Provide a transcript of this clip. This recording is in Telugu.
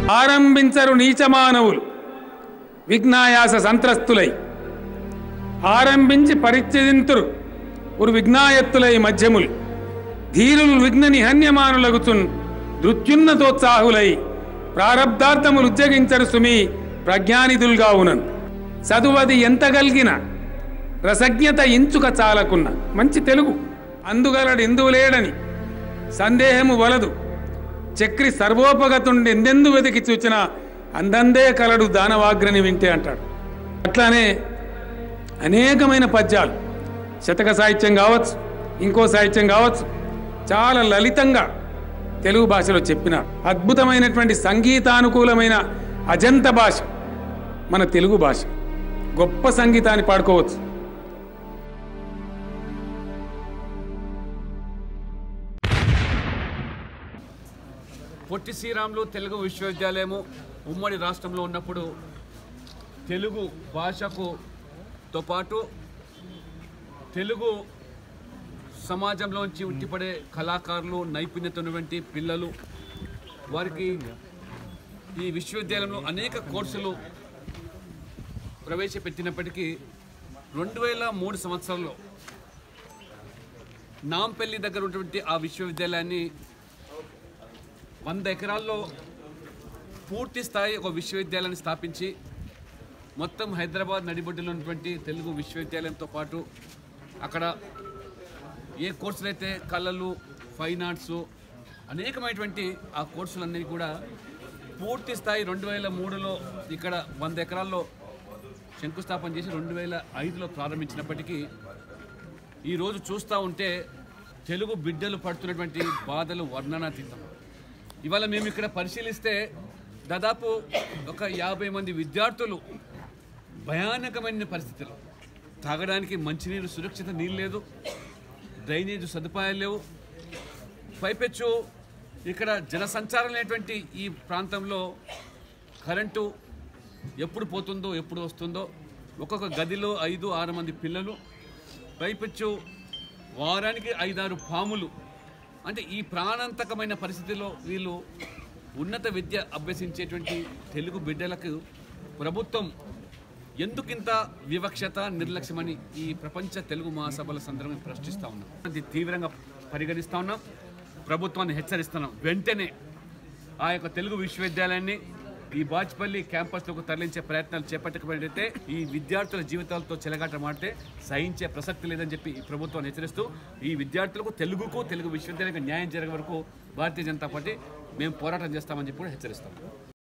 ఆరంభించరు నీచమానవులు విఘ్నాయాస సంత్రస్తులై ఆరంభించి పరిత్యజింతురు ఉరు విఘ్నాయత్తులై మధ్యములు ధీరులు విఘ్న నిహన్యమానులగుచున్ నృత్యున్నతోత్సాహులై ప్రారబ్ధార్థములు ఉజ్జగించరు సుమి ప్రజ్ఞానిధులుగా ఉనన్ చదువది ఎంత గల్గిన రసజ్ఞత ఇంచుక చాలకున్న మంచి తెలుగు అందుగలడు ఎందువు లేడని సందేహము వలదు చక్రి సర్వోపగతుండి ఎందెందు వెతికి చూచిన అందందే కలడు దానవాగ్రని వింటే అంటాడు అట్లానే అనేకమైన పద్యాలు శతక సాహిత్యం కావచ్చు ఇంకో సాహిత్యం కావచ్చు చాలా లలితంగా తెలుగు భాషలో చెప్పిన అద్భుతమైనటువంటి సంగీతానుకూలమైన అజంత భాష మన తెలుగు భాష గొప్ప సంగీతాన్ని పాడుకోవచ్చు పొట్టి శ్రీరాములు తెలుగు విశ్వవిద్యాలయము ఉమ్మడి రాష్ట్రంలో ఉన్నప్పుడు తెలుగు భాషకు తో పాటు తెలుగు సమాజంలోంచి ఉట్టిపడే కళాకారులు నైపుణ్యత ఉన్నటువంటి పిల్లలు వారికి ఈ విశ్వవిద్యాలయంలో అనేక కోర్సులు ప్రవేశపెట్టినప్పటికీ రెండు వేల మూడు సంవత్సరంలో నాంపల్లి దగ్గర ఉన్నటువంటి ఆ విశ్వవిద్యాలయాన్ని వంద ఎకరాల్లో పూర్తి స్థాయి ఒక విశ్వవిద్యాలయాన్ని స్థాపించి మొత్తం హైదరాబాద్ నడిబొడ్డులో ఉన్నటువంటి తెలుగు విశ్వవిద్యాలయంతో పాటు అక్కడ ఏ కోర్సులు అయితే కళలు ఫైన్ ఆర్ట్స్ అనేకమైనటువంటి ఆ కోర్సులన్నీ కూడా పూర్తి స్థాయి రెండు వేల మూడులో ఇక్కడ వంద ఎకరాల్లో శంకుస్థాపన చేసి రెండు వేల ఐదులో ప్రారంభించినప్పటికీ ఈరోజు చూస్తూ ఉంటే తెలుగు బిడ్డలు పడుతున్నటువంటి బాధలు వర్ణనాతీతం ఇవాళ మేము ఇక్కడ పరిశీలిస్తే దాదాపు ఒక యాభై మంది విద్యార్థులు భయానకమైన పరిస్థితులు తాగడానికి మంచినీరు సురక్షిత నీళ్ళు లేదు డ్రైనేజ్ సదుపాయాలు లేవు పైపెచ్చు ఇక్కడ జనసంచారం లేనటువంటి ఈ ప్రాంతంలో కరెంటు ఎప్పుడు పోతుందో ఎప్పుడు వస్తుందో ఒక్కొక్క గదిలో ఐదు ఆరు మంది పిల్లలు పైపెచ్చు వారానికి ఐదారు పాములు అంటే ఈ ప్రాణాంతకమైన పరిస్థితిలో వీళ్ళు ఉన్నత విద్య అభ్యసించేటువంటి తెలుగు బిడ్డలకు ప్రభుత్వం ఎందుకింత వివక్షత నిర్లక్ష్యమని ఈ ప్రపంచ తెలుగు మహాసభల సందర్భంగా ప్రశ్నిస్తా ఉన్నాం అది తీవ్రంగా పరిగణిస్తా ఉన్నాం ప్రభుత్వాన్ని హెచ్చరిస్తున్నాం వెంటనే ఆ యొక్క తెలుగు విశ్వవిద్యాలయాన్ని ఈ బాచ్పల్లి క్యాంపస్లకు తరలించే ప్రయత్నాలు చేపట్టకపోయినట్లయితే ఈ విద్యార్థుల జీవితాలతో చెలగాట మాడితే సహించే ప్రసక్తి లేదని చెప్పి ఈ ప్రభుత్వాన్ని హెచ్చరిస్తూ ఈ విద్యార్థులకు తెలుగుకు తెలుగు విశ్వవిద్యాలయానికి న్యాయం జరిగే వరకు భారతీయ జనతా పార్టీ మేము పోరాటం చేస్తామని చెప్పి కూడా హెచ్చరిస్తాం